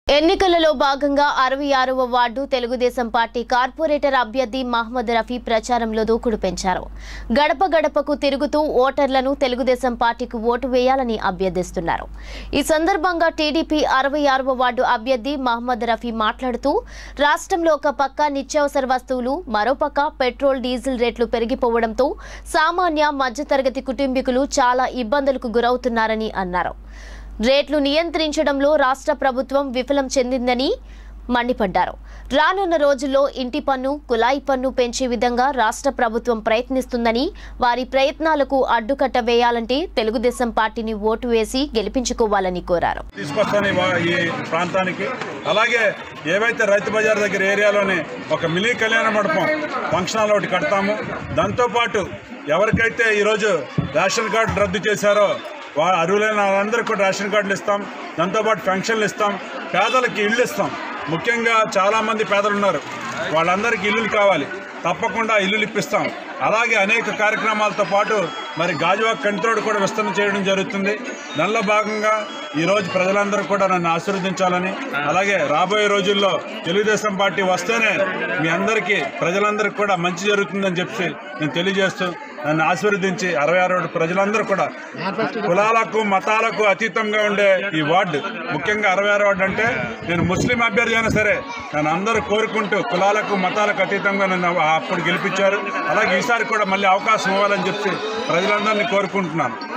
ఎన్నికలలో భాగంగా అరవై ఆరవ వార్డు తెలుగుదేశం పార్టీ కార్పొరేటర్ అభ్యర్థి మహమ్మద్ రఫీ ప్రచారంలో దూకుడు పెంచారు గడప గడపకు తిరుగుతూ ఓటర్లను తెలుగుదేశం పార్టీకి ఓటు వేయాలని అభ్యర్థిస్తున్నారు ఈ సందర్భంగా టీడీపీ అరవై ఆరవ వార్డు అభ్యర్థి మహమ్మద్ రఫీ మాట్లాడుతూ రాష్ట్రంలో ఒక పక్క నిత్యావసర వస్తువులు మరోపక్క పెట్రోల్ డీజిల్ రేట్లు పెరిగిపోవడంతో సామాన్య మధ్యతరగతి కుటుంబీకులు చాలా ఇబ్బందులకు గురవుతున్నారని అన్నారు రేట్లు నియంత్రించడంలో రాష్ట్ర ప్రభుత్వం విఫలం చెందిందని మండిపడ్డారు రానున్న రోజుల్లో ఇంటి పన్ను కులాయి పన్ను పెంచే విధంగా రాష్ట్ర ప్రభుత్వం ప్రయత్నిస్తుందని వారి ప్రయత్నాలకు అడ్డుకట్ట వేయాలంటే తెలుగుదేశం పార్టీని ఓటు వేసి గెలిపించుకోవాలని కోరారు తీసుకొస్తాను ఈ వా- ఈ ప్రాంతానికి అలాగే ఏవైతే రైతు బజార్ దగ్గర ఏరియాలోనే ఒక మినీ కళ్యాణ మండపం ఫంక్షన్ హాల్ ఒకటి కడతాము దాంతోపాటు ఎవరికైతే ఈరోజు రేషన్ కార్డు రద్దు చేశారో వా అర్హులైన వాళ్ళందరికీ కూడా రేషన్ కార్డులు ఇస్తాం దాంతోపాటు పెన్షన్లు ఇస్తాం పేదలకి ఇళ్ళు ఇస్తాం ముఖ్యంగా చాలామంది పేదలు ఉన్నారు వాళ్ళందరికీ ఇల్లులు కావాలి తప్పకుండా ఇల్లులు ఇప్పిస్తాం అలాగే అనేక కార్యక్రమాలతో పాటు మరి గాజువాక్ కంటితోడు కూడా విస్తరణ చేయడం జరుగుతుంది దానిలో భాగంగా ఈరోజు ప్రజలందరూ కూడా నన్ను ఆశీర్వదించాలని అలాగే రాబోయే రోజుల్లో తెలుగుదేశం పార్టీ వస్తేనే మీ అందరికీ ప్రజలందరికీ కూడా మంచి జరుగుతుందని చెప్పి నేను తెలియజేస్తూ నన్ను ఆశీర్వదించి అరవై ఆరు ప్రజలందరూ కూడా కులాలకు మతాలకు అతీతంగా ఉండే ఈ వార్డు ముఖ్యంగా అరవై ఆరు వార్డు అంటే నేను ముస్లిం అభ్యర్థి అయినా సరే నన్ను అందరూ కోరుకుంటూ కులాలకు మతాలకు అతీతంగా నన్ను అప్పుడు గెలిపించారు అలాగే ఈసారి కూడా మళ్ళీ అవకాశం ఇవ్వాలని చెప్పి ప్రజలందరినీ కోరుకుంటున్నాను